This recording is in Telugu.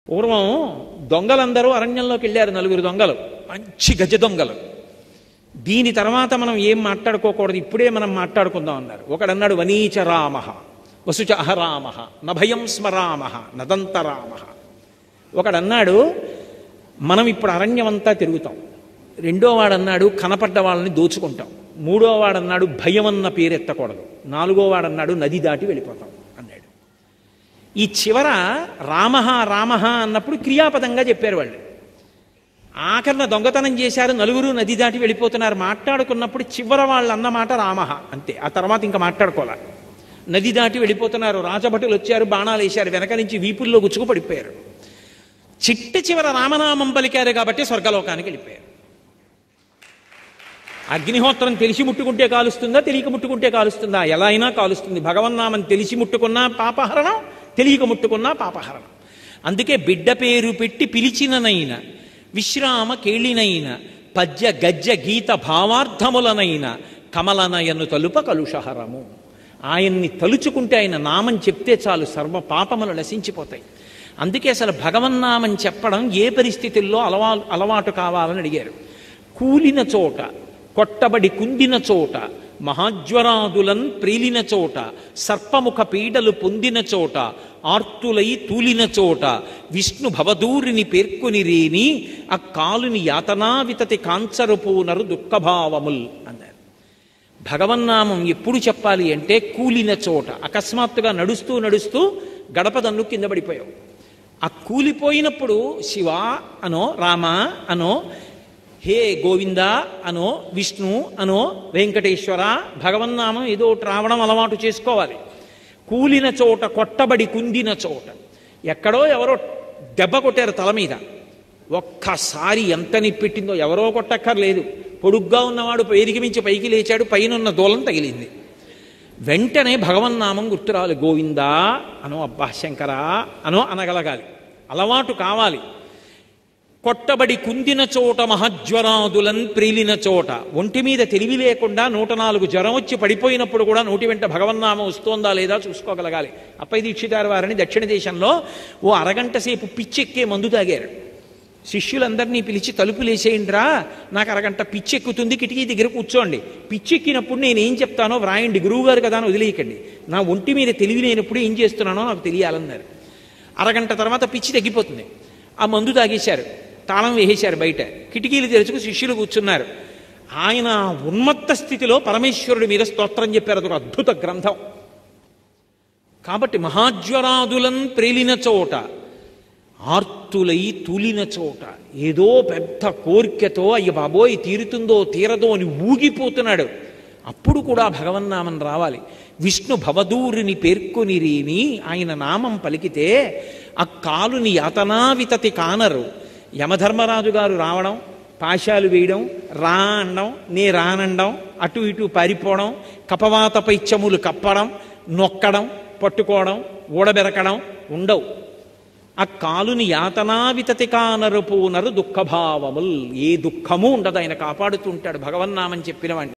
పూర్వం దొంగలందరూ అరణ్యంలోకి వెళ్ళారు నలుగురు దొంగలు మంచి గజ దొంగలు దీని తర్వాత మనం ఏం మాట్లాడుకోకూడదు ఇప్పుడే మనం మాట్లాడుకుందాం అన్నారు ఒకడన్నాడు వనీచ రామ వసుచ అహరామ నభయం స్మరామ నదంతరామ ఒకడన్నాడు మనం ఇప్పుడు అరణ్యం అంతా తిరుగుతాం రెండో వాడన్నాడు కనపడ్డ వాళ్ళని దోచుకుంటాం మూడో వాడన్నాడు భయం అన్న పేరు ఎత్తకూడదు నాలుగో వాడన్నాడు నది దాటి వెళ్ళిపోతాం అన్నాడు ఈ చివర రామ రామ అన్నప్పుడు క్రియాపదంగా చెప్పారు వాళ్ళు ఆఖరణ దొంగతనం చేశారు నలుగురు నది దాటి వెళ్ళిపోతున్నారు మాట్లాడుకున్నప్పుడు చివర వాళ్ళు అన్నమాట రామ అంతే ఆ తర్వాత ఇంకా మాట్లాడుకోలే నది దాటి వెళ్ళిపోతున్నారు రాజభటులు వచ్చారు బాణాలు వేశారు వెనక నుంచి వీపుల్లో గుచ్చుకు పడిపోయారు చిట్ట చివర రామనామం పలికారు కాబట్టి స్వర్గలోకానికి వెళ్ళిపోయారు అగ్నిహోత్రం తెలిసి ముట్టుకుంటే కాలుస్తుందా తెలియక ముట్టుకుంటే కాలుస్తుందా ఎలా అయినా కాలుస్తుంది భగవన్నామం తెలిసి ముట్టుకున్నా పాపహరణం తెలియక ముట్టుకున్నా పాపహరణం అందుకే బిడ్డ పేరు పెట్టి పిలిచిననైన విశ్రామ కేళినైన పద్య గజ్జ గీత భావార్థములనైన కమలనయను తలుప కలుషహరము ఆయన్ని తలుచుకుంటే ఆయన నామం చెప్తే చాలు సర్వ పాపములు నశించిపోతాయి అందుకే అసలు భగవన్నామం చెప్పడం ఏ పరిస్థితుల్లో అలవా అలవాటు కావాలని అడిగారు కూలిన చోట కొట్టబడి కుందిన చోట మహాజ్వరాదులన్ ప్రీలిన చోట సర్పముఖ పీడలు పొందిన చోట ఆర్తులై తూలిన చోట విష్ణు భవదూరిని పేర్కొని రేని ఆ కాలుని యాతనా వితతి కాంచరపోనరు దుఃఖభావముల్ అన్నారు భగవన్నామం ఎప్పుడు చెప్పాలి అంటే కూలిన చోట అకస్మాత్తుగా నడుస్తూ నడుస్తూ గడపదన్ను కింద పడిపోయావు ఆ కూలిపోయినప్పుడు శివ అనో రామ అనో హే గోవింద అనో విష్ణు అనో వెంకటేశ్వర భగవన్నామం ఏదో ఒకటి రావడం అలవాటు చేసుకోవాలి కూలిన చోట కొట్టబడి కుందిన చోట ఎక్కడో ఎవరో దెబ్బ కొట్టారు తల మీద ఒక్కసారి ఎంత నిప్పెట్టిందో ఎవరో కొట్టక్కర్లేదు పొడుగ్గా ఉన్నవాడు వేదిక మించి పైకి లేచాడు పైన ఉన్న దూలం తగిలింది వెంటనే భగవన్నామం గుర్తురాలి గోవిందా అనో అబ్బా శంకరా అనో అనగలగాలి అలవాటు కావాలి కొట్టబడి కుందిన చోట మహజ్వరాదులన్ ప్రీలిన చోట ఒంటి మీద తెలివి లేకుండా నూట నాలుగు జ్వరం వచ్చి పడిపోయినప్పుడు కూడా నోటి వెంట భగవన్నామం వస్తోందా లేదా చూసుకోగలగాలి అప్పై దీక్షితారు వారిని దక్షిణ దేశంలో ఓ అరగంట సేపు పిచ్చెక్కే మందు తాగారు శిష్యులందరినీ పిలిచి తలుపులేసేయండిరా నాకు అరగంట పిచ్చెక్కుతుంది కిటికీ దగ్గర కూర్చోండి పిచ్చెక్కినప్పుడు నేను ఏం చెప్తానో వ్రాయండి గురువుగారు కదా అని వదిలేయకండి నా ఒంటి మీద తెలివి లేనప్పుడు ఏం చేస్తున్నానో నాకు తెలియాలన్నారు అరగంట తర్వాత పిచ్చి తగ్గిపోతుంది ఆ మందు తాగేశారు తాళం వేసేశారు బయట కిటికీలు తెరుచుకు శిష్యులు కూర్చున్నారు ఆయన ఉన్మత్త స్థితిలో పరమేశ్వరుడి మీద స్తోత్రం చెప్పారు అదొక అద్భుత గ్రంథం కాబట్టి మహాజ్వరాదులన్ ప్రేలిన చోట ఆర్తులై తూలిన చోట ఏదో పెద్ద కోరికతో అయ్య బాబోయ్ తీరుతుందో తీరదో అని ఊగిపోతున్నాడు అప్పుడు కూడా భగవన్నామం రావాలి విష్ణు భవదూరిని పేర్కొని రేని ఆయన నామం పలికితే ఆ కాలుని యాతనావితతి కానరు యమధర్మరాజు గారు రావడం పాశాలు వేయడం రా అనడం నే రానండం అటు ఇటు పారిపోవడం కపవాత పైత్యములు కప్పడం నొక్కడం పట్టుకోవడం ఊడబెరకడం ఉండవు ఆ కాలుని యాతనావితతి కానరు పూనరు దుఃఖభావముల్ ఏ దుఃఖము ఉండదు ఆయన కాపాడుతుంటాడు భగవన్నామని చెప్పిన వాడిని